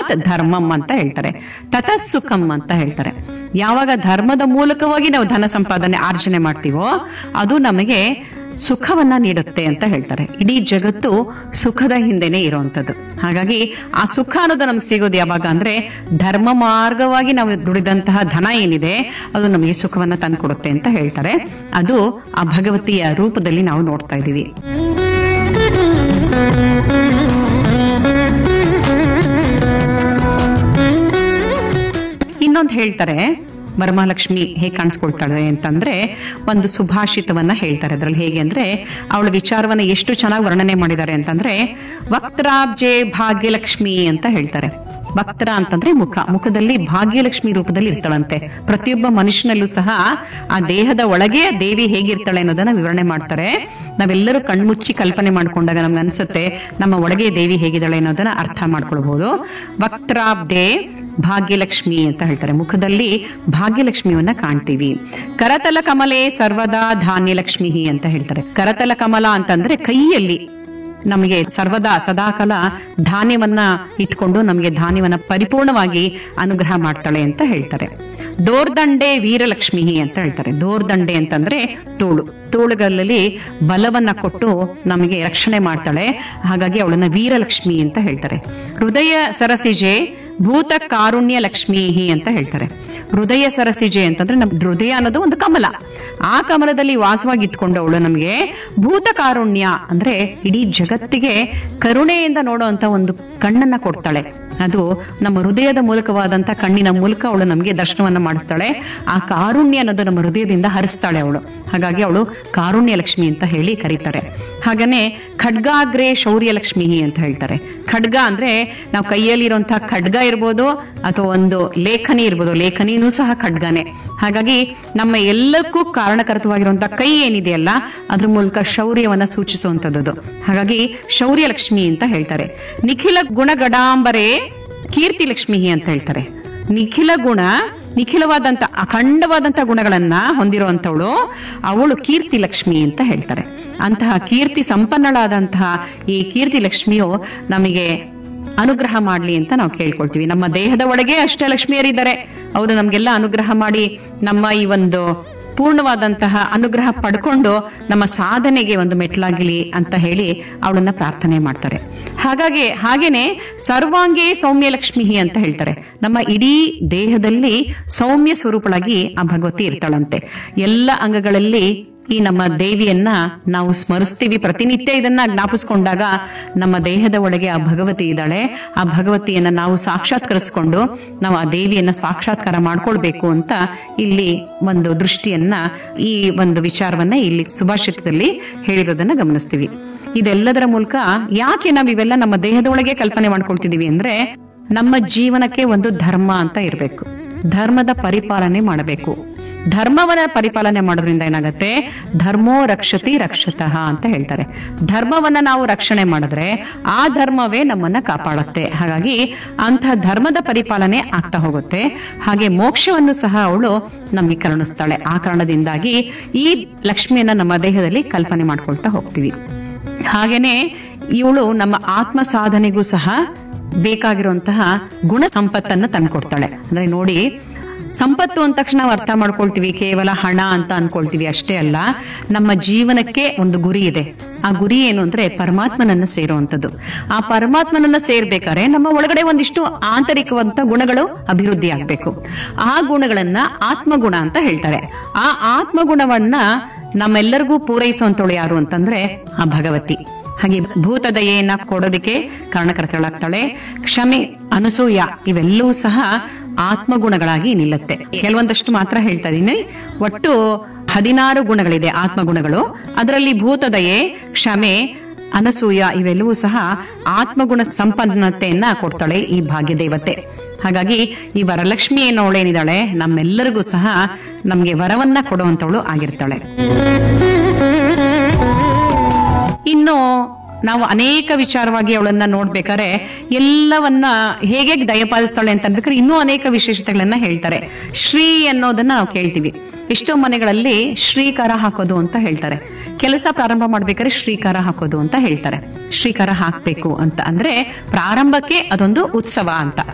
ಧರ್ಮಾತ್ ಧರ್ಮಂ ಅಂತ ಹೇಳ್ತಾರೆ ತತಸ್ಸುಖಂ ಅಂತ ಹೇಳ್ತಾರೆ ಯಾವಾಗ ಧರ್ಮದ ಮೂಲಕವಾಗಿ ನಾವು ಧನ ಸಂಪಾದನೆ ಆರ್ಜನೆ ಮಾಡ್ತೀವೋ ಅದು ನಮಗೆ ಸುಖವನ್ನ ನೀಡುತ್ತೆ ಅಂತ ಹೇಳ್ತಾರೆ ಇಡೀ ಜಗತ್ತು ಸುಖದ ಹಿಂದೆನೆ ಇರುವಂತದ್ದು ಹಾಗಾಗಿ ಆ ಸುಖ ಅನ್ನೋದು ನಮ್ಗೆ ಸಿಗೋದು ಯಾವಾಗ ಅಂದ್ರೆ ಧರ್ಮ ಮಾರ್ಗವಾಗಿ ನಾವು ದುಡಿದಂತಹ ಧನ ಏನಿದೆ ಅದು ನಮಗೆ ಸುಖವನ್ನ ತಂದ್ಕೊಡುತ್ತೆ ಅಂತ ಹೇಳ್ತಾರೆ ಅದು ಆ ಭಗವತಿಯ ರೂಪದಲ್ಲಿ ನಾವು ನೋಡ್ತಾ ಇದ್ದೀವಿ ಇನ್ನೊಂದು ಹೇಳ್ತಾರೆ ವರಮಹಾಲಕ್ಷ್ಮಿ ಹೇಗೆ ಕಾಣಿಸ್ಕೊಳ್ತಾಳೆ ಅಂತಂದ್ರೆ ಒಂದು ಸುಭಾಷಿತವನ್ನ ಹೇಳ್ತಾರೆ ಅದ್ರಲ್ಲಿ ಹೇಗೆ ಅಂದ್ರೆ ಅವಳ ವಿಚಾರವನ್ನ ಎಷ್ಟು ಚೆನ್ನಾಗಿ ವರ್ಣನೆ ಮಾಡಿದ್ದಾರೆ ಅಂತಂದ್ರೆ ವಕ್ತ್ರಾಬ್ಜೆ ಭಾಗ್ಯಲಕ್ಷ್ಮಿ ಅಂತ ಹೇಳ್ತಾರೆ ವಕ್ತ್ರ ಅಂತಂದ್ರೆ ಮುಖ ಮುಖದಲ್ಲಿ ಭಾಗ್ಯಲಕ್ಷ್ಮಿ ರೂಪದಲ್ಲಿ ಇರ್ತಾಳಂತೆ ಪ್ರತಿಯೊಬ್ಬ ಮನುಷ್ಯನಲ್ಲೂ ಸಹ ಆ ದೇಹದ ಒಳಗೆ ದೇವಿ ಹೇಗಿರ್ತಾಳೆ ಅನ್ನೋದನ್ನ ವಿವರಣೆ ಮಾಡ್ತಾರೆ ನಾವೆಲ್ಲರೂ ಕಣ್ಮುಚ್ಚಿ ಕಲ್ಪನೆ ಮಾಡ್ಕೊಂಡಾಗ ನಮ್ಗೆ ಅನ್ಸುತ್ತೆ ನಮ್ಮ ಒಳಗೆ ದೇವಿ ಹೇಗಿದ್ದಾಳೆ ಅನ್ನೋದನ್ನ ಅರ್ಥ ಮಾಡ್ಕೊಳ್ಬಹುದು ವಕ್ತ್ರಾಬ್ದೆ ಭಾಗ್ಯಲಕ್ಷ್ಮಿ ಅಂತ ಹೇಳ್ತಾರೆ ಮುಖದಲ್ಲಿ ಭಾಗ್ಯಲಕ್ಷ್ಮಿಯನ್ನ ಕಾಣ್ತೀವಿ ಕರತಲ ಕಮಲೆ ಸರ್ವದಾ ಧಾನ್ಯಲಕ್ಷ್ಮಿ ಅಂತ ಹೇಳ್ತಾರೆ ಕರತಲ ಕಮಲ ಅಂತಂದ್ರೆ ಕೈಯಲ್ಲಿ ನಮಗೆ ಸರ್ವದಾ ಸದಾಕಾಲ ಧಾನ್ಯವನ್ನ ಇಟ್ಕೊಂಡು ನಮಗೆ ಧಾನ್ಯವನ್ನ ಪರಿಪೂರ್ಣವಾಗಿ ಅನುಗ್ರಹ ಮಾಡ್ತಾಳೆ ಅಂತ ಹೇಳ್ತಾರೆ ದೋರ್ದಂಡೆ ವೀರಲಕ್ಷ್ಮಿ ಅಂತ ಹೇಳ್ತಾರೆ ದೋರ್ದಂಡೆ ಅಂತಂದ್ರೆ ತೋಳು ತೋಳುಗಳಲ್ಲಿ ಬಲವನ್ನ ಕೊಟ್ಟು ನಮಗೆ ರಕ್ಷಣೆ ಮಾಡ್ತಾಳೆ ಹಾಗಾಗಿ ಅವಳನ್ನ ವೀರಲಕ್ಷ್ಮಿ ಅಂತ ಹೇಳ್ತಾರೆ ಹೃದಯ ಸರಸಿಜೆ ಭೂತ ಕಾರುಣ್ಯ ಲಕ್ಷ್ಮೀ ಅಂತ ಹೇಳ್ತಾರೆ ಹೃದಯ ಸರಸಿಜೆ ಅಂತಂದ್ರೆ ನಮ್ ಹೃದಯ ಅನ್ನೋದು ಒಂದು ಕಮಲ ಆ ಕಮಲದಲ್ಲಿ ವಾಸವಾಗಿ ಇಟ್ಕೊಂಡವಳು ನಮಗೆ ಭೂತ ಕಾರುಣ್ಯ ಅಂದ್ರೆ ಇಡೀ ಜಗತ್ತಿಗೆ ಕರುಣೆಯಿಂದ ನೋಡುವಂತ ಒಂದು ಕಣ್ಣನ್ನ ಕೊಡ್ತಾಳೆ ಅದು ನಮ್ಮ ಹೃದಯದ ಮೂಲಕವಾದಂತ ಕಣ್ಣಿನ ಮೂಲಕ ಅವಳು ನಮಗೆ ದರ್ಶನವನ್ನ ಮಾಡುತ್ತಾಳೆ ಆ ಕಾರುಣ್ಯ ಅನ್ನೋದು ನಮ್ಮ ಹೃದಯದಿಂದ ಹರಿಸ್ತಾಳೆ ಅವಳು ಹಾಗಾಗಿ ಅವಳು ಕಾರುಣ್ಯ ಲಕ್ಷ್ಮಿ ಅಂತ ಹೇಳಿ ಕರೀತಾರೆ ಹಾಗನೆ ಖಡ್ಗಾಗ್ರೆ ಶೌರ್ಯ ಲಕ್ಷ್ಮಿ ಅಂತ ಹೇಳ್ತಾರೆ ಖಡ್ಗ ಅಂದ್ರೆ ನಾವು ಕೈಯಲ್ಲಿರುವಂತಹ ಖಡ್ಗ ಇರ್ಬೋದು ಅಥವಾ ಒಂದು ಲೇಖನಿ ಇರ್ಬೋದು ಲೇಖನಿನೂ ಸಹ ಖಡ್ಗನೆ ಹಾಗಾಗಿ ನಮ್ಮ ಎಲ್ಲಕ್ಕೂ ಕಾರಣಕರ್ತವಾಗಿರುವಂತಹ ಕೈ ಏನಿದೆಯಲ್ಲ ಅದ್ರ ಮೂಲಕ ಶೌರ್ಯವನ್ನ ಸೂಚಿಸುವಂತದ್ದು ಹಾಗಾಗಿ ಶೌರ್ಯ ಲಕ್ಷ್ಮಿ ಅಂತ ಹೇಳ್ತಾರೆ ನಿಖಿಲ ಗುಣಗಡಾಂಬರೆ ಕೀರ್ತಿ ಲಕ್ಷ್ಮಿ ಅಂತ ಹೇಳ್ತಾರೆ ನಿಖಿಲ ಗುಣ ನಿಖಿಲವಾದಂತ ಅಖಂಡವಾದಂತ ಗುಣಗಳನ್ನ ಹೊಂದಿರುವಂತವಳು ಅವಳು ಕೀರ್ತಿ ಲಕ್ಷ್ಮಿ ಅಂತ ಹೇಳ್ತಾರೆ ಅಂತಹ ಕೀರ್ತಿ ಸಂಪನ್ನಳಾದಂತಹ ಈ ಕೀರ್ತಿ ಲಕ್ಷ್ಮಿಯು ನಮಗೆ ಅನುಗ್ರಹ ಮಾಡ್ಲಿ ಅಂತ ನಾವು ಕೇಳ್ಕೊಳ್ತೀವಿ ನಮ್ಮ ದೇಹದ ಒಳಗೆ ಅಷ್ಟಲಕ್ಷ್ಮಿಯರಿದ್ದಾರೆ ಅವರು ನಮ್ಗೆಲ್ಲ ಅನುಗ್ರಹ ಮಾಡಿ ನಮ್ಮ ಈ ಒಂದು ಪೂರ್ಣವಾದಂತಹ ಅನುಗ್ರಹ ಪಡ್ಕೊಂಡು ನಮ್ಮ ಸಾಧನೆಗೆ ಒಂದು ಮೆಟ್ಲಾಗಲಿ ಅಂತ ಹೇಳಿ ಅವಳನ್ನ ಪ್ರಾರ್ಥನೆ ಮಾಡ್ತಾರೆ ಹಾಗಾಗಿ ಹಾಗೇನೆ ಸರ್ವಾಂಗೇ ಸೌಮ್ಯ ಲಕ್ಷ್ಮಿ ಅಂತ ಹೇಳ್ತಾರೆ ನಮ್ಮ ಇಡೀ ದೇಹದಲ್ಲಿ ಸೌಮ್ಯ ಸ್ವರೂಪಳಾಗಿ ಆ ಭಗವತಿ ಇರ್ತಾಳಂತೆ ಎಲ್ಲ ಅಂಗಗಳಲ್ಲಿ ಈ ನಮ್ಮ ದೇವಿಯನ್ನ ನಾವು ಸ್ಮರಿಸ್ತೀವಿ ಪ್ರತಿನಿತ್ಯ ಇದನ್ನ ಜ್ಞಾಪಿಸ್ಕೊಂಡಾಗ ನಮ್ಮ ದೇಹದ ಒಳಗೆ ಆ ಭಗವತಿ ಇದ್ದಾಳೆ ಆ ಭಗವತಿಯನ್ನ ನಾವು ಸಾಕ್ಷಾತ್ಕರಿಸ್ಕೊಂಡು ನಾವು ಆ ದೇವಿಯನ್ನ ಸಾಕ್ಷಾತ್ಕಾರ ಮಾಡ್ಕೊಳ್ಬೇಕು ಅಂತ ಇಲ್ಲಿ ಒಂದು ದೃಷ್ಟಿಯನ್ನ ಈ ಒಂದು ವಿಚಾರವನ್ನ ಇಲ್ಲಿ ಸುಭಾಷಿತದಲ್ಲಿ ಹೇಳಿರೋದನ್ನ ಗಮನಿಸ್ತೀವಿ ಇದೆಲ್ಲದರ ಮೂಲಕ ಯಾಕೆ ನಾವು ಇವೆಲ್ಲ ನಮ್ಮ ದೇಹದ ಒಳಗೆ ಕಲ್ಪನೆ ಮಾಡ್ಕೊಳ್ತಿದೀವಿ ಅಂದ್ರೆ ನಮ್ಮ ಜೀವನಕ್ಕೆ ಒಂದು ಧರ್ಮ ಅಂತ ಇರಬೇಕು ಧರ್ಮದ ಪರಿಪಾಲನೆ ಮಾಡಬೇಕು ಧರ್ಮವನ್ನ ಪರಿಪಾಲನೆ ಮಾಡೋದ್ರಿಂದ ಏನಾಗುತ್ತೆ ಧರ್ಮೋ ರಕ್ಷತಿ ರಕ್ಷತಃ ಅಂತ ಹೇಳ್ತಾರೆ ಧರ್ಮವನ್ನ ನಾವು ರಕ್ಷಣೆ ಮಾಡಿದ್ರೆ ಆ ಧರ್ಮವೇ ನಮ್ಮನ್ನ ಕಾಪಾಡುತ್ತೆ ಹಾಗಾಗಿ ಅಂತಹ ಧರ್ಮದ ಪರಿಪಾಲನೆ ಆಗ್ತಾ ಹೋಗುತ್ತೆ ಹಾಗೆ ಮೋಕ್ಷವನ್ನು ಸಹ ಅವಳು ನಮಗೆ ಕರುಣಿಸ್ತಾಳೆ ಆ ಕಾರಣದಿಂದಾಗಿ ಈ ಲಕ್ಷ್ಮಿಯನ್ನ ನಮ್ಮ ದೇಹದಲ್ಲಿ ಕಲ್ಪನೆ ಮಾಡ್ಕೊಳ್ತಾ ಹೋಗ್ತೀವಿ ಹಾಗೇನೆ ಇವಳು ನಮ್ಮ ಆತ್ಮ ಸಾಧನೆಗೂ ಸಹ ಬೇಕಾಗಿರುವಂತಹ ಗುಣ ಸಂಪತ್ತನ್ನು ತಂದ್ಕೊಡ್ತಾಳೆ ಅಂದ್ರೆ ನೋಡಿ ಸಂಪತ್ತು ಅಂದ ತಕ್ಷಣ ನಾವು ಅರ್ಥ ಮಾಡ್ಕೊಳ್ತೀವಿ ಕೇವಲ ಹಣ ಅಂತ ಅನ್ಕೊಳ್ತೀವಿ ಅಷ್ಟೇ ಅಲ್ಲ ನಮ್ಮ ಜೀವನಕ್ಕೆ ಒಂದು ಗುರಿ ಇದೆ ಆ ಗುರಿ ಏನು ಅಂದ್ರೆ ಪರಮಾತ್ಮನನ್ನ ಸೇರುವಂತದ್ದು ಆ ಪರಮಾತ್ಮನನ್ನ ಸೇರ್ಬೇಕಾದ್ರೆ ನಮ್ಮ ಒಳಗಡೆ ಒಂದಿಷ್ಟು ಆಂತರಿಕವಂತ ಗುಣಗಳು ಅಭಿವೃದ್ಧಿ ಆಗ್ಬೇಕು ಆ ಗುಣಗಳನ್ನ ಆತ್ಮಗುಣ ಅಂತ ಹೇಳ್ತಾರೆ ಆ ಆತ್ಮಗುಣವನ್ನ ನಮ್ಮೆಲ್ಲರಿಗೂ ಪೂರೈಸುವಂತವಳು ಯಾರು ಅಂತಂದ್ರೆ ಆ ಭಗವತಿ ಹಾಗೆ ಭೂತದಯೇನ ಕೊಡೋದಕ್ಕೆ ಕಾರಣಕರ್ತಳಾಗ್ತಾಳೆ ಕ್ಷಮೆ ಅನಸೂಯ ಇವೆಲ್ಲವೂ ಸಹ ಆತ್ಮಗುಣಗಳಾಗಿ ನಿಲ್ಲುತ್ತೆ ಕೆಲವೊಂದಷ್ಟು ಮಾತ್ರ ಹೇಳ್ತಾ ಇದೀನಿ ಒಟ್ಟು ಹದಿನಾರು ಗುಣಗಳಿದೆ ಆತ್ಮಗುಣಗಳು ಅದರಲ್ಲಿ ಭೂತದಯೆ ಕ್ಷಮೆ ಅನಸೂಯ ಇವೆಲ್ಲವೂ ಸಹ ಆತ್ಮಗುಣ ಸಂಪನ್ನತೆಯನ್ನ ಕೊಡ್ತಾಳೆ ಈ ಭಾಗ್ಯ ದೇವತೆ ಹಾಗಾಗಿ ಈ ವರಲಕ್ಷ್ಮಿ ಏನೋಳೇನಿದ್ದಾಳೆ ನಮ್ಮೆಲ್ಲರಿಗೂ ಸಹ ನಮ್ಗೆ ವರವನ್ನ ಕೊಡುವಂತವಳು ಆಗಿರ್ತಾಳೆ ಇನ್ನು ನಾವು ಅನೇಕ ವಿಚಾರವಾಗಿ ಅವಳನ್ನ ನೋಡ್ಬೇಕಾದ್ರೆ ಎಲ್ಲವನ್ನ ಹೇಗೆ ದಯಪಾಲಿಸ್ತಾಳೆ ಅಂತ ಅನ್ಬೇಕಾದ್ರೆ ಇನ್ನೂ ಅನೇಕ ವಿಶೇಷತೆಗಳನ್ನ ಹೇಳ್ತಾರೆ ಶ್ರೀ ಅನ್ನೋದನ್ನ ನಾವು ಕೇಳ್ತೀವಿ ಎಷ್ಟೋ ಮನೆಗಳಲ್ಲಿ ಶ್ರೀಕಾರ ಹಾಕೋದು ಅಂತ ಹೇಳ್ತಾರೆ ಕೆಲಸ ಪ್ರಾರಂಭ ಮಾಡ್ಬೇಕಾದ್ರೆ ಶ್ರೀಕಾರ ಹಾಕೋದು ಅಂತ ಹೇಳ್ತಾರೆ ಶ್ರೀಕಾರ ಹಾಕ್ಬೇಕು ಅಂತ ಅಂದ್ರೆ ಪ್ರಾರಂಭಕ್ಕೆ ಅದೊಂದು ಉತ್ಸವ ಅಂತ